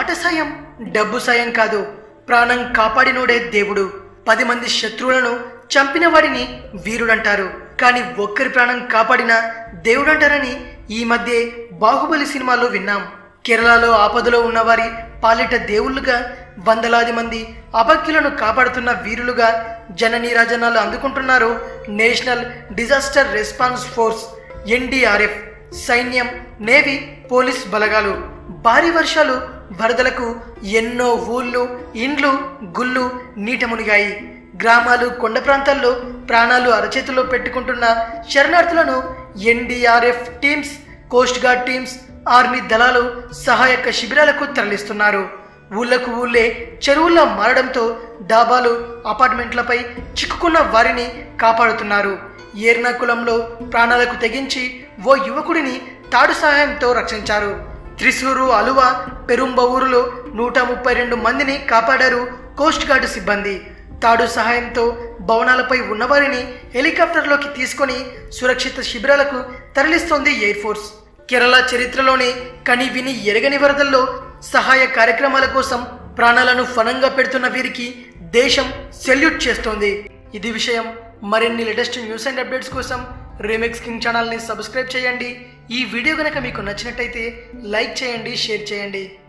మాట సాయం డబ్బు సాయం కాదు ప్రాణం కాపాడినోడే దేవుడు పది మంది శత్రువులను చంపిన వాడిని వీరుడంటారు కానీ ఒక్కరి ప్రాణం కాపాడిన దేవుడంటారని ఈ మధ్య బాహుబలి సినిమాలో విన్నాం కేరళలో ఆపదలో ఉన్నవారి పాలిట దేవుళ్ళుగా వందలాది మంది అభక్తులను కాపాడుతున్న వీరులుగా జననీరాజనాలు అందుకుంటున్నారు national disaster response force NDRF సైన్యం నేవీ పోలీస్ బలగాలు భారీ వర్షాలు వరదలకు ఎన్నో ఊళ్ళు ఇండ్లు గుళ్ళు నీట మునిగాయి గ్రామాలు కొండ ప్రాంతాల్లో ప్రాణాలు అరచేతిలో పెట్టుకుంటున్న శరణార్థులను NDRF teams coast guard teams army దళాలు సహాయక శిబిరాలకు తరలిస్తున్నారు ఊళ్ళకు ఊళ్ళే చెరువుల్లా మారడంతో డాబాలు అపార్ట్మెంట్లపై చిక్కుకున్న వారిని కాపాడుతున్నారు ఏర్నాకులంలో ప్రాణాలకు తెగించి ఓ యువకుడిని తాడు సహాయంతో రక్షించారు త్రిశూరు అలువ పెరుంబవూరులో నూట ముప్పై రెండు మందిని కాపాడారు కోస్ట్ గార్డు సిబ్బంది తాడు సహాయంతో భవనాలపై ఉన్నవారిని హెలికాప్టర్లోకి తీసుకొని సురక్షిత శిబిరాలకు తరలిస్తోంది ఎయిర్ ఫోర్స్ కేరళ చరిత్రలోనే కని విని ఎరగని వరదల్లో సహాయ కార్యక్రమాల కోసం ప్రాణాలను ఫనంగా పెడుతున్న వీరికి దేశం సెల్యూట్ చేస్తోంది ఇది విషయం మరిన్ని లేటెస్ట్ న్యూస్ అండ్ అప్డేట్స్ కోసం రీమిక్స్ కింగ్ ఛానల్ని సబ్స్క్రైబ్ చేయండి ఈ వీడియో కనుక మీకు నచ్చినట్టయితే లైక్ చేయండి షేర్ చేయండి